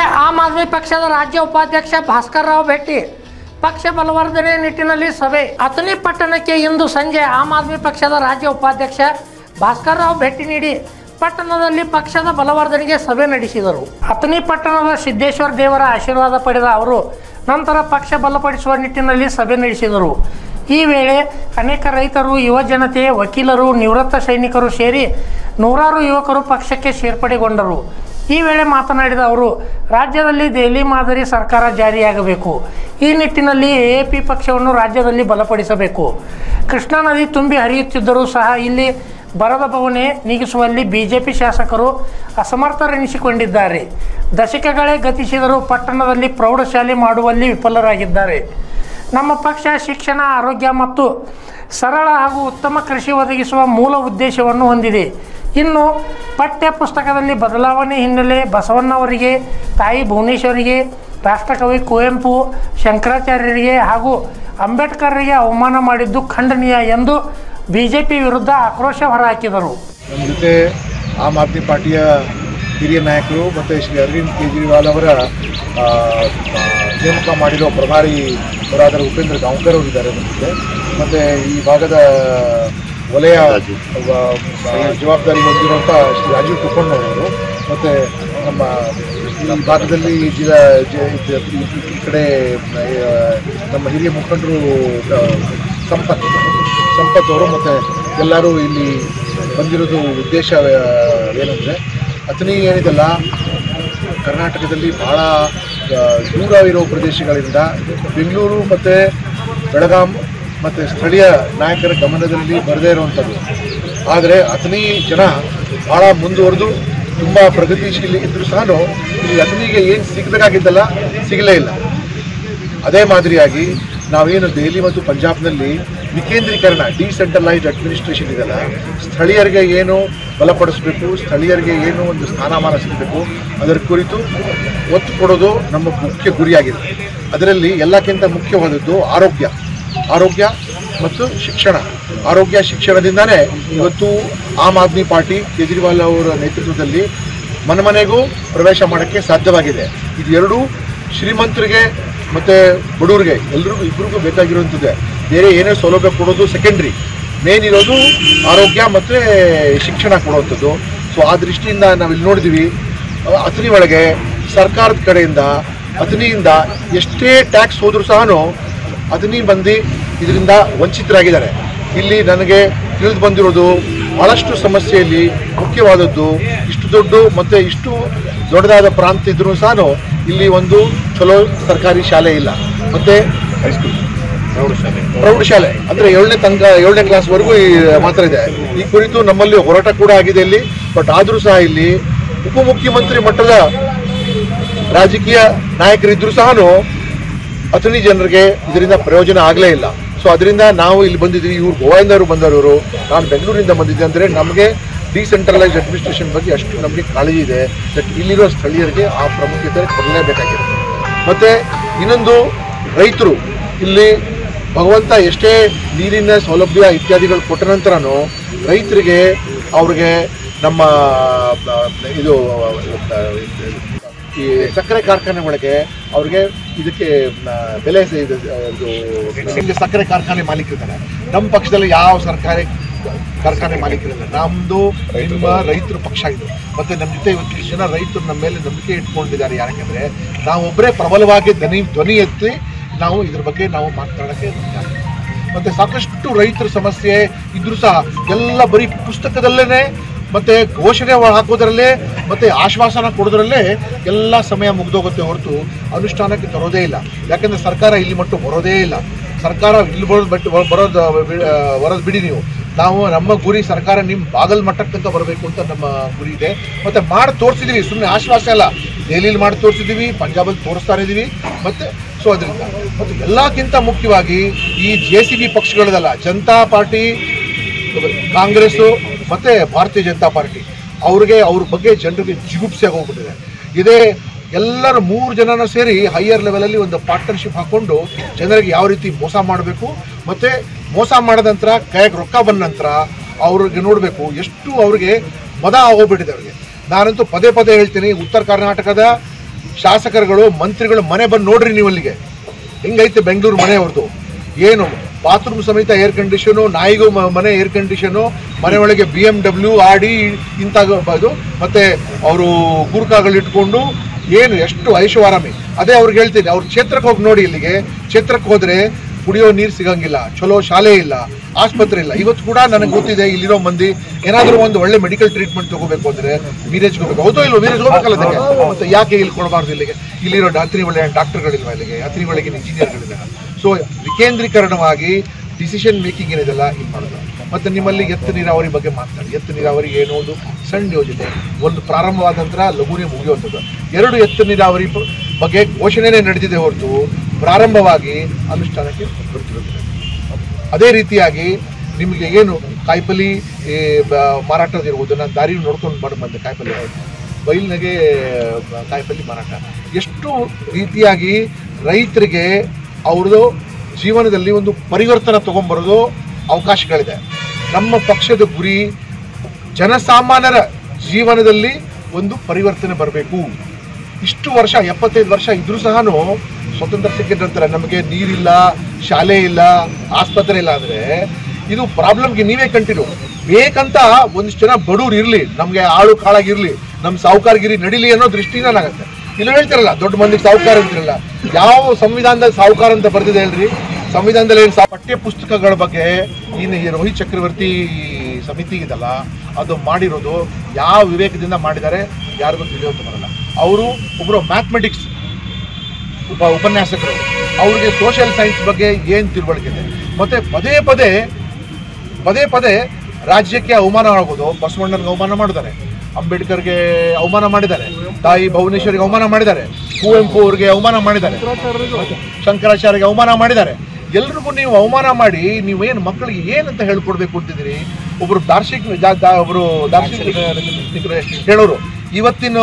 Am Aadmi ಪಕ್ಷದ ರಾಜ್ಯ ಉಪಾಧ್ಯಕ್ಷ ಭಾಸ್ಕರ್ ರಾವ್ ಭೇಟಿ ಪಕ್ಷ ಬಲವರ್ಧನೆ ನಿಟ್ಟಿನಲ್ಲಿ ಸಭೆ ಅಥಣಿ ಪಟ್ಟಣಕ್ಕೆ ಇಂದು ಸಂಜೆ ಆಮ್ ಆದ್ಮಿ ಪಕ್ಷದ ರಾಜ್ಯ ಉಪಾಧ್ಯಕ್ಷ ಭಾಸ್ಕರ್ ರಾವ್ ಭೇಟಿ ನೀಡಿ ಪಟ್ಟಣದಲ್ಲಿ ಪಕ್ಷದ ಬಲವರ್ಧನೆಗೆ ಸಭೆ ನಡೆಸಿದರು ಅಥಣಿ ಪಟ್ಟಣದ ಸಿದ್ದೇಶ್ವರ ದೇವರ ಆಶೀರ್ವಾದ ಪಡೆದ ಅವರು ನಂತರ ಪಕ್ಷ ಬಲಪಡಿಸುವ ನಿಟ್ಟಿನಲ್ಲಿ ಸಭೆ ನಡೆಸಿದರು ಈ ವೇಳೆ ಅನೇಕ ರೈತರು ಯುವ ಜನತೆ ವಕೀಲರು ನಿವೃತ್ತ ಸೈನಿಕರು ಸೇರಿ ನೂರಾರು ಯುವಕರು ಪಕ್ಷಕ್ಕೆ ಸೇರ್ಪಡೆಗೊಂಡರು ಈ ವೇಳೆ ಮಾತನಾಡಿದ ಅವರು ರಾಜ್ಯದಲ್ಲಿ ದೆಹಲಿ ಮಾದರಿ ಸರ್ಕಾರ ಜಾರಿಯಾಗಬೇಕು ಈ ನಿಟ್ಟಿನಲ್ಲಿ ಎ ಪಿ ಪಕ್ಷವನ್ನು ರಾಜ್ಯದಲ್ಲಿ ಬಲಪಡಿಸಬೇಕು ಕೃಷ್ಣಾ ನದಿ ತುಂಬಿ ಹರಿಯುತ್ತಿದ್ದರೂ ಸಹ ಇಲ್ಲಿ ಬರದ ಬವಣೆ ನೀಗಿಸುವಲ್ಲಿ ಬಿಜೆಪಿ ಶಾಸಕರು ಅಸಮರ್ಥರೆನಿಸಿಕೊಂಡಿದ್ದಾರೆ ದಶಕಗಳೇ ಗತಿಸಿದರೂ ಪಟ್ಟಣದಲ್ಲಿ ಪ್ರೌಢಶಾಲೆ ಮಾಡುವಲ್ಲಿ ವಿಫಲರಾಗಿದ್ದಾರೆ ನಮ್ಮ ಪಕ್ಷ ಶಿಕ್ಷಣ ಆರೋಗ್ಯ ಮತ್ತು ಸರಳ ಹಾಗೂ ಉತ್ತಮ ಕೃಷಿ ಒದಗಿಸುವ ಮೂಲ ಉದ್ದೇಶವನ್ನು ಹೊಂದಿದೆ ಇನ್ನು ಪಠ್ಯ ಪುಸ್ತಕದಲ್ಲಿ ಬದಲಾವಣೆ ಹಿನ್ನೆಲೆ ಬಸವಣ್ಣವರಿಗೆ ತಾಯಿ ಭುವನೇಶ್ವರಿಗೆ ರಾಷ್ಟ್ರಕವಿ ಕುವೆಂಪು ಶಂಕರಾಚಾರ್ಯರಿಗೆ ಹಾಗೂ ಅಂಬೇಡ್ಕರ್ರಿಗೆ ಅವಮಾನ ಮಾಡಿದ್ದು ಖಂಡನೀಯ ಎಂದು ಬಿಜೆಪಿ ವಿರುದ್ಧ ಆಕ್ರೋಶ ಹೊರಹಾಕಿದರು ನಮ್ಮ ಜೊತೆ ಆಮ್ ಆದ್ಮಿ ಪಾರ್ಟಿಯ ಹಿರಿಯ ನಾಯಕರು ಮತ್ತು ಶ್ರೀ ಅರವಿಂದ್ ಕೇಜ್ರಿವಾಲ್ ಅವರ ಆ, ಆ, ನೇಮಕ ಮಾಡಿರೋ ಪ್ರಭಾರಿ ಅವರಾದ ಉಪೇಂದ್ರ ಗಾಂವ್ಕರ್ ಅವರು ಇದ್ದಾರೆ ನಮ್ಮ ಜೊತೆ ಮತ್ತು ಈ ಭಾಗದ ವಲಯ ವ- ವ- ಜವಾಬ್ದಾರಿ ಹೊಂದಿರುವಂಥ ಶ್ರೀ ರಾಜೀವ್ ಕುಪ್ಪಣ್ಣವರು ಮತ್ತು ನಮ್ಮ ಈ ಭಾಗದಲ್ಲಿ ಜಿಲ್ಲಾ ಜ- ಜ- ಈ- ಈ ಕಡೆ ಆ, ನಮ್ಮ ಹಿರಿಯ ಮುಖಂಡರು ಆ, ಸಂಪತ್ ಸಂಪತ್ ಅವರು ಮತ್ತು ಎಲ್ಲರೂ ಇಲ್ಲಿ ಬಂದಿರೋದು ಉದ್ದೇಶ ಆ, ಏನಂದರೆ ಅಥಣಿ ಏನಿದೆಲ್ಲ ಕರ್ನಾಟಕದಲ್ಲಿ ಭಾಳ ಆ, ದೂರ ಇರೋ ಪ್ರದೇಶಗಳಿಂದ ಬೆಂಗಳೂರು ಮತ್ತು ಬೆಳಗಾಂ ಮತ್ತು ಸ್ಥಳೀಯ ನಾಯಕರ ಗಮನದಲ್ಲಿ ಬರದೇ ಇರುವಂಥದ್ದು ಆದರೆ ಅಥಣಿ ಜನ ಭಾಳ ಮುಂದುವರೆದು ತುಂಬ ಪ್ರಗತಿಶೀಲಿ ಇದ್ದರೂ ಸಹ ಇಲ್ಲಿ ಅಥಣಿಗೆ ಏನು ಸಿಗಬೇಕಾಗಿದ್ದಲ್ಲ ಸಿಗಲೇ ಇಲ್ಲ ಅದೇ ಮಾದರಿಯಾಗಿ ನಾವೇನು ದೆಹಲಿ ಮತ್ತು ಪಂಜಾಬ್ನಲ್ಲಿ ವಿಕೇಂದ್ರೀಕರಣ ಡಿಸೆಂಟ್ರಲೈಸ್ಡ್ ಅಡ್ಮಿನಿಸ್ಟ್ರೇಷನ್ ಇದೆಯಲ್ಲ ಸ್ಥಳೀಯರಿಗೆ ಏನು ಬಲಪಡಿಸಬೇಕು ಸ್ಥಳೀಯರಿಗೆ ಏನು ಒಂದು ಸ್ಥಾನಮಾನ ಸಿಗಬೇಕು ಅದರ ಕುರಿತು ಒತ್ತು ಕೊಡೋದು ನಮ್ಮ ಮುಖ್ಯ ಗುರಿಯಾಗಿದೆ ಅದರಲ್ಲಿ ಎಲ್ಲಕ್ಕಿಂತ ಮುಖ್ಯವಾದದ್ದು ಆರೋಗ್ಯ ಆರೋಗ್ಯ ಮತ್ತು ಶಿಕ್ಷಣ ಆರೋಗ್ಯ ಶಿಕ್ಷಣದಿಂದನೇ ಇವತ್ತು ಆಮ್ ಆದ್ಮಿ ಪಾರ್ಟಿ ಕೇಜ್ರಿವಾಲ್ ಅವರ ನೇತೃತ್ವದಲ್ಲಿ ಮನೆ ಮನೆಗೂ ಪ್ರವೇಶ ಮಾಡೋಕ್ಕೆ ಸಾಧ್ಯವಾಗಿದೆ ಇದು ಎರಡೂ ಶ್ರೀಮಂತರಿಗೆ ಮತ್ತು ಬಡವರಿಗೆ ಎಲ್ರಿಗೂ ಇಬ್ಬರಿಗೂ ಬೇಕಾಗಿರುವಂಥದ್ದೇ ಬೇರೆ ಏನೇ ಸೌಲಭ್ಯ ಕೊಡೋದು ಸೆಕೆಂಡ್ರಿ ಮೇನ್ ಇರೋದು ಆರೋಗ್ಯ ಮತ್ತು ಶಿಕ್ಷಣ ಕೊಡುವಂಥದ್ದು ಸೊ ಆ ದೃಷ್ಟಿಯಿಂದ ನಾವು ಇಲ್ಲಿ ನೋಡಿದ್ವಿ ಅಹ್, ಅಥಣಿ ಒಳಗೆ ಸರ್ಕಾರದ ಕಡೆಯಿಂದ ಅಥಣಿಯಿಂದ ಎಷ್ಟೇ ಟ್ಯಾಕ್ಸ್ ಹೋದರೂ ಸಹ ಅಥಣಿ ಮಂದಿ ಇದರಿಂದ ವಂಚಿತರಾಗಿದ್ದಾರೆ ಇಲ್ಲಿ ನನಗೆ ತಿಳಿದು ಬಂದಿರೋದು ಭಾಳಷ್ಟು ಸಮಸ್ಯೆಯಲ್ಲಿ ಮುಖ್ಯವಾದದ್ದು ಇಷ್ಟು ದೊಡ್ಡ ಮತ್ತು ಇಷ್ಟು ದೊಡ್ಡದಾದ ಪ್ರಾಂತ ಇದ್ರೂ ಸಹ ಇಲ್ಲಿ ಒಂದು ಚಲೋ ಸರ್ಕಾರಿ ಶಾಲೆ ಇಲ್ಲ ಮತ್ತು ಹೈಸ್ಕೂಲ್ ಪ್ರೌಢಶಾಲೆ ಅಂದರೆ ಏಳನೇ ತನಕ ಏಳನೇ ಕ್ಲಾಸ್ವರೆಗೂ ಈ ಮಾತ್ರ ಇದೆ ಈ ಕುರಿತು ನಮ್ಮಲ್ಲಿ ಹೋರಾಟ ಕೂಡ ಆಗಿದೆ ಇಲ್ಲಿ ಬಟ್ ಆದರೂ ಸಹ ಇಲ್ಲಿ ಉಪಮುಖ್ಯಮಂತ್ರಿ ಮಟ್ಟದ ರಾಜಕೀಯ ನಾಯಕರಿದ್ದರೂ ಸಹ ಅಥಣಿ ಜನರಿಗೆ ಇದರಿಂದ ಪ್ರಯೋಜನ ಆಗಲೇ ಇಲ್ಲ ಸೊ ಅದರಿಂದ ನಾವು ಇಲ್ಲಿ ಬಂದಿದ್ದೀವಿ ಇವ್ರು ಗೋವಾಯಿಂದವರು ಬಂದವರು ನಾನು ಬೆಂಗಳೂರಿಂದ ಬಂದಿದ್ದೆ ಅಂದರೆ ನಮಗೆ ಡಿಸೆಂಟ್ರಲೈಸ್ಡ್ ಅಡ್ಮಿನಿಸ್ಟ್ರೇಷನ್ ಬಗ್ಗೆ ಅಷ್ಟು ನಮಗೆ ಕಾಳಜಿ ಇದೆ ದಟ್ ಇಲ್ಲಿರೋ ಸ್ಥಳೀಯರಿಗೆ ಆ ಪ್ರಾಮುಖ್ಯತೆ ಕೊಡಲೇಬೇಕಾಗಿದೆ ಮತ್ತು ಇನ್ನೊಂದು ರೈತರು ಇಲ್ಲಿ ಭಗವಂತ ಎಷ್ಟೇ ನೀರಿನ ಸೌಲಭ್ಯ ಇತ್ಯಾದಿಗಳು ಕೊಟ್ಟ ನಂತರನೂ ರೈತರಿಗೆ ಅವ್ರಿಗೆ ನಮ್ಮ ಆ, ಇದು ಆ, ಈ ಸಕ್ಕರೆ ಕಾರ್ಖಾನೆ ಒಳಗೆ ಅವ್ರಿಗೆ ಇದಕ್ಕೆ ಮ, ಬೆಲೆ ಸ- ಇದು ಇದು ಇಲ್ಲಿ ಸಕ್ಕರೆ ಕಾರ್ಖಾನೆ ಮಾಲೀಕರಿದ್ದಾರೆ ನಮ್ಮ ಪಕ್ಷದಲ್ಲಿ ಯಾವ ಸರ್ಕಾರಿ ಕಾರ್ಖಾನೆ ಮಾಲೀಕರಿಲ್ಲ ನಮ್ಮದು ನಿಮ್ಮ ರೈತರ ಪಕ್ಷ ಇದು ಮತ್ತೆ ನಮ್ಮ ಜೊತೆ ಇವತ್ತು ಇಷ್ಟು ಜನ ರೈತರು ನಮ್ಮ ಮೇಲೆ ನಂಬಿಕೆ ಇಟ್ಕೊಂಡಿದ್ದಾರೆ ಯಾಕೆಂದ್ರೆ ನಾವು ಒಬ್ಬರೇ ಪ್ರಬಲವಾಗಿ ಧ್ವನಿ ಧ್ವನಿ ಎತ್ತಿ ನಾವು ಇದ್ರ ಬಗ್ಗೆ ನಾವು ಮಾತನಾಡೋಕ್ಕೆ ಮತ್ತೆ ಸಾಕಷ್ಟು ರೈತರ ಸಮಸ್ಯೆ ಇದ್ರೂ ಸಹ ಎಲ್ಲ ಬರೀ ಪುಸ್ತಕದಲ್ಲೇ ಮತ್ತೆ ಘೋಷಣೆ ಹಾಕೋದ್ರಲ್ಲೇ ಮತ್ತೆ ಆಶ್ವಾಸನ ಕೊಡೋದ್ರಲ್ಲೇ ಎಲ್ಲ ಸಮಯ ಮುಗ್ದೋಗುತ್ತೆ ಹೊರತು ಅನುಷ್ಠಾನಕ್ಕೆ ತರೋದೇ ಇಲ್ಲ ಯಾಕಂದ್ರೆ ಸರ್ಕಾರ ಇಲ್ಲಿ ಮಟ್ಟ ಬರೋದೇ ಇಲ್ಲ ಸರ್ಕಾರ ಇಲ್ಲಿ ಬರೋದು ಬಟ್ ಬರೋದು ಬರೋದು ಬಿಡಿ ನೀವು ನಾವು ನಮ್ಮ ಗುರಿ ಸರ್ಕಾರ ನಿಮ್ಮ ಬಾಗಲ್ ಮಟ್ಟಕ್ಕೆ ತನಕ ಬರಬೇಕು ಅಂತ ನಮ್ಮ ಗುರಿ ಇದೆ ಮತ್ತೆ ಮಾಡಿ ತೋರಿಸಿದೀವಿ ಸುಮ್ಮನೆ ಆಶ್ವಾಸ ಅಲ್ಲ ದೆಹಲಿಲಿ ಮಾಡಿ ತೋರಿಸಿದೀವಿ ಪಂಜಾಬಲ್ಲಿ ತೋರಿಸ್ತಾ ಇದ್ದೀವಿ ಮತ್ತೆ ಸೊ ಅದರಿಂದ ಮತ್ತು ಎಲ್ಲಕ್ಕಿಂತ ಮುಖ್ಯವಾಗಿ ಈ ಜೆ ಸಿ ಬಿ ಪಕ್ಷಗಳದಲ್ಲ ಜನತಾ ಪಾರ್ಟಿ ಕಾಂಗ್ರೆಸ್ಸು ಮತ್ತು ಭಾರತೀಯ ಜನತಾ ಪಾರ್ಟಿ ಅವ್ರಿಗೆ ಅವ್ರ ಬಗ್ಗೆ ಜನರಿಗೆ ಜಿಗುಪ್ಸೆ ಹೋಗ್ಬಿಟ್ಟಿದೆ ಇದೇ ಎಲ್ಲರೂ ಮೂರು ಜನನ ಸೇರಿ ಹೈಯರ್ ಲೆವೆಲಲ್ಲಿ ಒಂದು ಪಾರ್ಟ್ನರ್ಶಿಪ್ ಹಾಕ್ಕೊಂಡು ಜನರಿಗೆ ಯಾವ ರೀತಿ ಮೋಸ ಮಾಡಬೇಕು ಮತ್ತು ಮೋಸ ಮಾಡಿದ ನಂತರ ಕೈಗೆ ರೊಕ್ಕ ಬಂದ ನಂತರ ಅವ್ರಿಗೆ ನೋಡಬೇಕು ಎಷ್ಟು ಅವ್ರಿಗೆ ಮದ ಹೋಗ್ಬಿಟ್ಟಿದೆ ಅವ್ರಿಗೆ ನಾನಂತೂ ಪದೇ ಪದೇ ಹೇಳ್ತೀನಿ ಉತ್ತರ ಕರ್ನಾಟಕದ ಶಾಸಕರುಗಳು ಮಂತ್ರಿಗಳು ಮನೆ ಬಂದು ನೋಡ್ರಿ ನೀವು ಅಲ್ಲಿಗೆ ಹೆಂಗೈತೆ ಬೆಂಗಳೂರು ಮನೆ ಅವ್ರದ್ದು ಏನು ಬಾತ್ರೂಮ್ ಸಮೇತ ಏರ್ ಕಂಡೀಷನು ನಾಯಿಗೂ ಮ- ಮನೆ ಏರ್ ಕಂಡೀಷನು ಮನೆ ಒಳಗೆ ಬಿ ಎಮ್ ಡಬ್ಲ್ಯೂ ಆಡಿ ಇಂಥ ಇದು ಮತ್ತೆ ಅವರು ಗೂರ್ಖಾಗಳು ಇಟ್ಕೊಂಡು ಏನು ಎಷ್ಟು ಐಷಾರಾಮಿ ಅದೇ ಅವ್ರಿಗೆ ಹೇಳ್ತೀನಿ ಅವ್ರ ಕ್ಷೇತ್ರಕ್ಕೆ ಹೋಗಿ ನೋಡಿ ಇಲ್ಲಿಗೆ ಕ್ಷೇತ್ರಕ್ಕೆ ಹೋದ್ರೆ ಕುಡಿಯೋ ನೀರು ಸಿಗಂಗಿಲ್ಲ ಚಲೋ ಶಾಲೆ ಇಲ್ಲ ಆಸ್ಪತ್ರೆ ಇಲ್ಲ ಇವತ್ತು ಕೂಡ ನನಗೆ ಗೊತ್ತಿದೆ ಇಲ್ಲಿರೋ ಮಂದಿ ಏನಾದರೂ ಒಂದು ಒಳ್ಳೆ ಮೆಡಿಕಲ್ ಟ್ರೀಟ್ಮೆಂಟ್ ತಗೋಬೇಕು ಅಂದ್ರೆ ವೀರೇಜ್ ಹೋಗ್ಬೇಕು ಹೌದೋ ಇಲ್ವೋ ವೀರೇಜ್ ಹೋಗ್ಬೇಕಲ್ಲ ಅದಕ್ಕೆ ಮತ್ತೆ ಯಾಕೆ ಇಲ್ಲಿ ಕೊಡಬಾರ್ದು ಇಲ್ಲಿಗೆ ಇಲ್ಲಿರೋ ಅತ್ರಿ ಒಳ್ಳೆ ಡಾಕ್ಟರ್ಗಳಿಲ್ವಾ ಇಲ್ಲಿಗೆ ಅತ್ರಿ ಒಳಗೆ ಇಂಜಿನಿಯರ್ಗಳಿದ್ದಾರೆ ಸೊ ವಿಕೇಂದ್ರೀಕರಣವಾಗಿ ಡಿಸಿಷನ್ ಮೇಕಿಂಗ್ ಏನಿದೆಲ್ಲ ಇಲ್ಲಿ ಮಾಡೋದು ಮತ್ತೆ ನಿಮ್ಮಲ್ಲಿ ಎತ್ತು ನೀರಾವರಿ ಬಗ್ಗೆ ಮಾತನಾಡಿ ಎತ್ತು ನೀರಾವರಿ ಏನೋದು ಸಣ್ಣ ಯೋಜನೆ ಒಂದು ಪ್ರಾರಂಭವಾದ ನಂತರ ಲಘುನೇ ಮುಗಿಯುವಂಥದ್ದು ಎರಡು ಎತ್ತು ನೀರಾವರಿ ಬ- ಬಗ್ಗೆ ಘೋಷಣೆನೇ ನಡೆದಿದೆ ಹೊರತು ಪ್ರಾರಂಭವಾಗಿ ಅನುಷ್ಠಾನಕ್ಕೆ ಬರ್ತಿರುತ್ತೆ ಅದೇ ರೀತಿಯಾಗಿ ನಿಮಗೆ ಏನು ಕಾಯಿಪಲ್ಲಿ ಈ ಬ- ಮಾರಾಟದಿರ್ಬೋದು ನಾನು ದಾರಿ ನೋಡ್ಕೊಂಡು ಮಾಡಿ ಬಂದೆ ಕಾಯಿಪಲ್ಲಿ ಬೈಲ್ನಾಗೆ ಬ- ಕಾಯಿಪಲ್ಲಿ ಮಾರಾಟ ಎಷ್ಟು ರೀತಿಯಾಗಿ ರೈತರಿಗೆ ಅವ್ರದ್ದು ಜೀವನದಲ್ಲಿ ಒಂದು ಪರಿವರ್ತನೆ ತೊಗೊಂಬರೋದು ಅವಕಾಶಗಳಿದೆ ನಮ್ಮ ಪಕ್ಷದ ಗುರಿ ಜನಸಾಮಾನ್ಯರ ಜೀವನದಲ್ಲಿ ಒಂದು ಪರಿವರ್ತನೆ ಬರಬೇಕು ಇಷ್ಟು ವರ್ಷ ಎಪ್ಪತ್ತೈದು ವರ್ಷ ಇದ್ರೂ ಸಹ ಸ್ವತಂತ್ರ ಸಿಕ್ಕಿದ ನಂತರ ನಮಗೆ ನೀರಿಲ್ಲ ಶಾಲೆ ಇಲ್ಲ ಆಸ್ಪತ್ರೆ ಇಲ್ಲ ಅಂದರೆ ಇದು ಪ್ರಾಬ್ಲಮ್ಗೆ ನೀವೇ ಕಂಟಿನ್ಯೂ ಬೇಕಂತ ಒಂದಿಷ್ಟು ಜನ ಬಡವ್ರು ಇರಲಿ ನಮಗೆ ಆಳು ಕಾಳಾಗಿರ್ಲಿ ನಮ್ಮ ಸಾಹುಕಾರಗಿರಿ ನಡಿಲಿ ಅನ್ನೋ ದೃಷ್ಟಿಯಿಂದ ಏನಾಗುತ್ತೆ ಇಲ್ಲ ಹೇಳ್ತಿರಲ್ಲ ದೊಡ್ಡ ಮಂದಿಗೆ ಸಾಹುಕಾರ ಅಂತಿರಲ್ಲ ಯಾವ ಸಂವಿಧಾನದಲ್ಲಿ ಸಾಹುಕಾರ ಅಂತ ಬರ್ದಿದೆ ಹೇಳ್ರಿ ಸಂವಿಧಾನದಲ್ಲಿ ಏನು ಪಠ್ಯ ಪುಸ್ತಕಗಳ ಬಗ್ಗೆ ಇನ್ನು ಈ ರೋಹಿತ್ ಚಕ್ರವರ್ತಿ ಸಮಿತಿ ಇದಲ್ಲ ಅದು ಮಾಡಿರೋದು ಯಾವ ವಿವೇಕದಿಂದ ಮಾಡಿದ್ದಾರೆ ಯಾರಿಗೂ ತಿಳಿಯೋದು ಬರಲ್ಲ ಅವರು ಒಬ್ಬರು ಮ್ಯಾಥಮೆಟಿಕ್ಸ್ ಉಪ ಉಪನ್ಯಾಸಕರು ಅವ್ರಿಗೆ ಸೋಷಿಯಲ್ ಸೈನ್ಸ್ ಬಗ್ಗೆ ಏನು ತಿಳುವಳಿಕೆ ಇದೆ ಮತ್ತೆ ಪದೇ ಪದೇ ಪದೇ ಪದೇ ರಾಜ್ಯಕ್ಕೆ ಅವಮಾನ ಆಗೋದು ಬಸವಣ್ಣನಿಗೆ ಅವಮಾನ ಮಾಡಿದ್ದಾರೆ ಅಂಬೇಡ್ಕರ್ಗೆ ಅವಮಾನ ಮಾಡಿದ್ದಾರೆ ತಾಯಿ ಭುವನೇಶ್ವರಿಗೆ ಅವಮಾನ ಮಾಡಿದ್ದಾರೆ ಕುವೆಂಪು ಅವ್ರಿಗೆ ಅವಮಾನ ಮಾಡಿದ್ದಾರೆ ಶಂಕರಾಚಾರ್ಯಗೆ ಅವಮಾನ ಮಾಡಿದ್ದಾರೆ ಎಲ್ರಿಗೂ ನೀವು ಅವಮಾನ ಮಾಡಿ ನೀವೇನು ಮಕ್ಕಳಿಗೆ ಏನಂತ ಹೇಳ್ಕೊಡ್ಬೇಕು ಅಂತಿದ್ದೀರಿ ಒಬ್ರು ದಾರ್ಶನಿಕ ಜಾ- ದಾ- ಒಬ್ರು ದಾರ್ಶನಿಕರು ಹೇಳೋರು ಇವತ್ತಿನ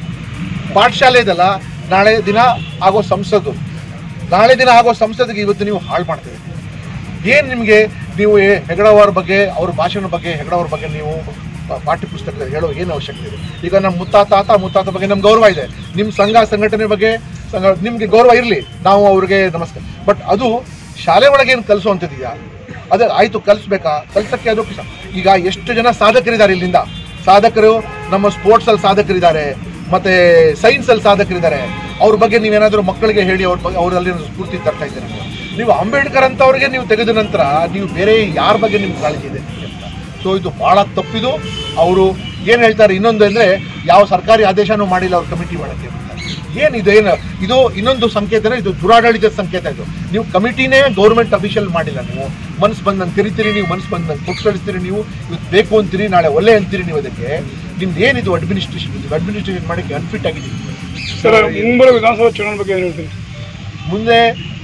ಪಾಠಶಾಲೆ ಇದಲ್ಲ ನಾಳೆ ದಿನ ಆಗೋ ಸಂಸದ್ದು ನಾಳೆ ದಿನ ಆಗೋ ಸಂಸದಿಗೆ ಇವತ್ತು ನೀವು ಹಾಳು ಮಾಡ್ತೀರಿ ಏನು ನಿಮಗೆ ನೀವು ಏ- ಹೆಗಡವರ ಬಗ್ಗೆ ಅವ್ರ ಭಾಷಣ ಬಗ್ಗೆ ಹೆಗಡವರ ಬಗ್ಗೆ ನೀವು ಪ- ಪಾಠ್ಯ ಪುಸ್ತಕದಲ್ಲಿ ಹೇಳೋ ಏನು ಅವಶ್ಯಕತೆ ಇದೆ ಈಗ ನಮ್ಮ ಮುತ್ತಾತ ತಾತ ಮುತ್ತಾತ ಬಗ್ಗೆ ನಮ್ಗೆ ಗೌರವ ಇದೆ ನಿಮ್ಮ ಸಂಘ ಸಂಘಟನೆ ಬಗ್ಗೆ ಸಂಘ ನಿಮಗೆ ಗೌರವ ಇರಲಿ ನಾವು ಅವ್ರಿಗೆ ನಮಸ್ಕಾರ ಬಟ್ ಅದು ಶಾಲೆ ಒಳಗೆ ಏನು ಕಲಿಸುವಂಥದ್ದಿದೆಯಾ ಅದೇ ಆಯಿತು ಕಲಿಸ್ಬೇಕಾ ಕಲ್ಸಕ್ಕೆ ಅದು ಸ- ಈಗ ಎಷ್ಟು ಜನ ಸಾಧಕರಿದ್ದಾರೆ ಇಲ್ಲಿಂದ ಸಾಧಕರು ನಮ್ಮ ಸ್ಪೋರ್ಟ್ಸಲ್ಲಿ ಸಾಧಕರಿದ್ದಾರೆ ಮತ್ತೆ ಸೈನ್ಸಲ್ಲಿ ಸಾಧಕರಿದ್ದಾರೆ ಅವ್ರ ಬಗ್ಗೆ ನೀವೇನಾದರೂ ಮಕ್ಕಳಿಗೆ ಹೇಳಿ ಅವ್ರ ಬಗ್ಗೆ ಅವರಲ್ಲಿ ಸ್ಫೂರ್ತಿ ತರ್ತಾ ಇದ್ದೀರಿ ನೀವು. ನೀವು ಅಂಬೇಡ್ಕರ್ ಅಂತವ್ರಿಗೆ ನೀವು ತೆಗೆದ ನಂತರ ನೀವು ಬೇರೆ ಯಾರ ಬಗ್ಗೆ ನಿಮ್ಗೆ ಕಾಳಜಿ ಇದೆ ನಿಮ್ಗೆ ಅಂತ ಸೊ ಇದು ಭಾಳ ತಪ್ಪಿದು ಅವರು ಏನು ಹೇಳ್ತಾರೆ ಇನ್ನೊಂದು ಅಂದರೆ ಯಾವ ಸರ್ಕಾರಿ ಆದೇಶನೂ ಮಾಡಿಲ್ಲ ಅವ್ರ ಕಮಿಟಿ ಮಾಡೋಕ್ಕೆ ಅಂತ ಏನು ಇದು ಏನು ಇದು ಇನ್ನೊಂದು ಸಂಕೇತನೇ ಇದು ದುರಾಡಳಿತದ ಸಂಕೇತ ಇದು ನೀವು ಕಮಿಟಿನೇ ಗೌರ್ಮೆಂಟ್ ಅಫಿಷಿಯಲ್ ಮಾಡಿಲ್ಲ ನೀವು ಮನ್ಸು ಬಂದಂಗೆ ಕರಿತೀರಿ ನೀವು ಮನ್ಸು ಬಂದಂಗೆ ಕೊಟ್ಟು ಕಳಿಸ್ತೀರಿ ನೀವು ಇವತ್ತು ಬೇಕು ಅಂತೀರಿ ನಾಳೆ ಒಳ್ಳೆ ಅಂತೀರಿ ನೀವು ಅದಕ್ಕೆ ನಿಮ್ದು ಏನಿದು ಅಡ್ಮಿನಿಸ್ಟ್ರೇಷನ್ ಇದು ಅಡ್ಮಿನಿಸ್ಟ್ರೇಷನ್ ಮಾಡೋಕ್ಕೆ ಅನ್ಫಿಟ್ ಆಗಿದ್ದೀವಿ ಸರ್ ಮುಂಬರುವ ವಿಧಾನಸಭಾ ಚುನಾವಣೆ ಬಗ್ಗೆ ಏನು ಹೇಳ್ತೀರಿ ಮುಂದೆ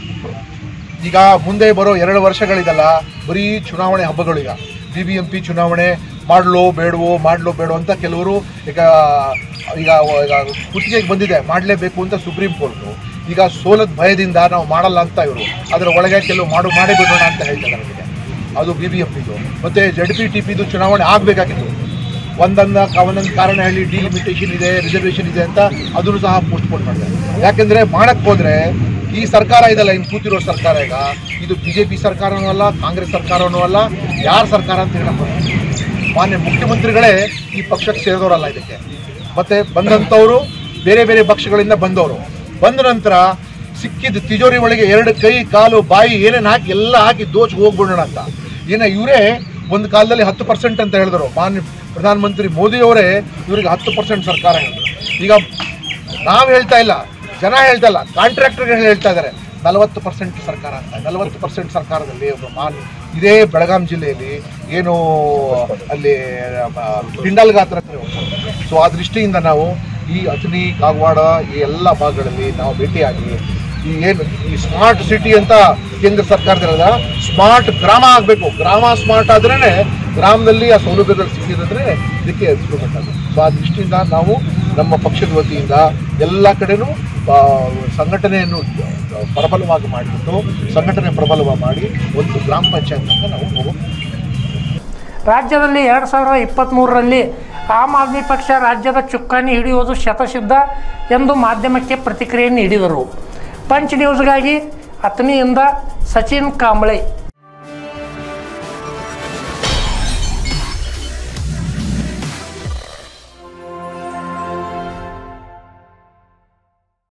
ಈಗ ಮುಂದೆ ಬರೋ ಎರಡು ವರ್ಷಗಳಿದಲ್ಲ ಬರೀ ಚುನಾವಣೆ ಹಬ್ಬಗಳು ಈಗ ಬಿ ಬಿ ಎಂ ಪಿ ಚುನಾವಣೆ ಮಾಡ್ಲೋ ಬೇಡವೋ ಮಾಡ್ಲೋ ಬೇಡೋ ಅಂತ ಕೆಲವರು ಈಗ ಈಗ ಈಗ ಕುತ್ತಿಗೆಗೆ ಬಂದಿದೆ ಮಾಡಲೇಬೇಕು ಅಂತ ಸುಪ್ರೀಂ ಕೋರ್ಟು ಈಗ ಸೋಲದ ಭಯದಿಂದ ನಾವು ಮಾಡಲ್ಲ ಅಂತ ಇವರು ಅದರ ಒಳಗೆ ಕೆಲವು ಮಾಡು ಮಾಡೇ ಬಿಡೋಣ ಅಂತ ಹೇಳ್ತಾರೆ ಅದಕ್ಕೆ ಅದು ಬಿ ಬಿ ಎಂ ಪಿದು ಮತ್ತು ಜಡ್ ಪಿ ಟಿ ಪಿದು ಚುನಾವಣೆ ಆಗಬೇಕಾಗಿತ್ತು ಒಂದೊಂದ ಒಂದೊಂದು ಕಾರಣ ಹೇಳಿ ಡಿಲಿಮಿಟೇಷನ್ ಇದೆ ರಿಸರ್ವೇಷನ್ ಇದೆ ಅಂತ ಅದನ್ನು ಸಹ ಪೋಸ್ಟ್ಪೋನ್ ಮಾಡಿದೆ ಯಾಕೆಂದ್ರೆ ಮಾಡಕ್ ಹೋದ್ರೆ ಈ ಸರ್ಕಾರ ಇದಲ್ಲ ಇನ್ನು ಕೂತಿರೋ ಸರ್ಕಾರ ಈಗ ಇದು ಬಿಜೆಪಿ ಸರ್ಕಾರನೂ ಅಲ್ಲ ಕಾಂಗ್ರೆಸ್ ಸರ್ಕಾರನೂ ಅಲ್ಲ ಯಾರ ಸರ್ಕಾರ ಅಂತ ಹೇಳಕ್ ಬರಲ್ಲ. ಮಾನ್ಯ ಮುಖ್ಯಮಂತ್ರಿಗಳೇ ಈ ಪಕ್ಷಕ್ಕೆ ಸೇರಿದವರಲ್ಲ ಇದಕ್ಕೆ ಮತ್ತೆ ಬಂದಂಥವರು ಬೇರೆ ಬೇರೆ ಪಕ್ಷಗಳಿಂದ ಬಂದವರು ಬಂದ ನಂತರ ಸಿಕ್ಕಿದ ತಿಜೋರಿ ಒಳಗೆ ಎರಡು ಕೈ ಕಾಲು ಬಾಯಿ ಏನೇನು ಹಾಕಿ ಎಲ್ಲ ಹಾಕಿ ದೋಚ್ ಹೋಗ್ಬಿಡೋಣ ಅಂತ ಏನ ಇವರೇ ಒಂದು ಕಾಲದಲ್ಲಿ ಹತ್ತು ಪರ್ಸೆಂಟ್ ಅಂತ ಹೇಳಿದ್ರು ಮಾನ್ಯ ಪ್ರಧಾನಮಂತ್ರಿ ಮೋದಿಯವರೇ ಇವರಿಗೆ ಹತ್ತು ಪರ್ಸೆಂಟ್ ಸರ್ಕಾರ ಹೇಳಿದ್ರು ಈಗ ನಾವು ಹೇಳ್ತಾ ಇಲ್ಲ ಜನ ಹೇಳ್ತಾ ಇಲ್ಲ ಕಾಂಟ್ರಾಕ್ಟರ್ಗಳು ಹೇಳ್ತಾ ಇದ್ದಾರೆ ನಲವತ್ತು ಪರ್ಸೆಂಟ್ ಸರ್ಕಾರ ಅಂತ ನಲವತ್ತು ಪರ್ಸೆಂಟ್ ಸರ್ಕಾರದಲ್ಲಿ ಒಬ್ಬ ಮಾನ್ ಇದೇ ಬೆಳಗಾಂ ಜಿಲ್ಲೆಯಲ್ಲಿ ಏನು ಅಲ್ಲಿ ಪಿಂಡಲ್ಗ ಹತ್ರ ಸೊ ಆ ದೃಷ್ಟಿಯಿಂದ ನಾವು ಈ ಅತನಿ ಕಾಗವಾಡ ಈ ಎಲ್ಲ ಭಾಗಗಳಲ್ಲಿ ನಾವು ಭೇಟಿಯಾಗಿ ಈ ಏನು ಈ ಸ್ಮಾರ್ಟ್ ಸಿಟಿ ಅಂತ ಕೇಂದ್ರ ಸರ್ಕಾರದಿಂದ ಸ್ಮಾರ್ಟ್ ಗ್ರಾಮ ಆಗಬೇಕು ಗ್ರಾಮ ಸ್ಮಾರ್ಟ್ ಆದ್ರೇ ಗ್ರಾಮದಲ್ಲಿ ಆ ಸೌಲಭ್ಯಗಳು ಸಿಕ್ಕಿದ್ರೆ ಇದಕ್ಕೆ ಇಂಪ್ರೂವ್ಮೆಂಟ್ ಆಗುತ್ತೆ ಸೊ ಆ ದೃಷ್ಟಿಯಿಂದ ನಾವು ನಮ್ಮ ಪಕ್ಷದ ವತಿಯಿಂದ ಎಲ್ಲ ಕಡೆನೂ ಆ, ಸಂಘಟನೆಯನ್ನು ಪ್ರಬಲವಾಗಿ ಮಾಡಿಬಿಟ್ಟು ಸಂಘಟನೆ ಪ್ರಬಲವಾಗಿ ಮಾಡಿ ಒಂದು ಗ್ರಾಮ ಪಂಚಾಯತ್ ಅಂತ ನಾವು ಹೋಗೋ ರಾಜ್ಯದಲ್ಲಿ ಎರಡು ಸಾವಿರದ ಇಪ್ಪತ್ತ್ಮೂರರಲ್ಲಿ ಆಮ್ ಆದ್ಮಿ ಪಕ್ಷ ರಾಜ್ಯದ ಚುಕ್ಕಾಣಿ ಹಿಡಿಯುವುದು ಶತಸಿದ್ಧ ಎಂದು ಮಾಧ್ಯಮಕ್ಕೆ ಪ್ರತಿಕ್ರಿಯೆ ನೀಡಿದರು ಪಂಚ್ ನ್ಯೂಸ್ಗಾಗಿ ಅತನಿಯಿಂದ ಸಚಿನ್ ಕಾಂಬಳೆ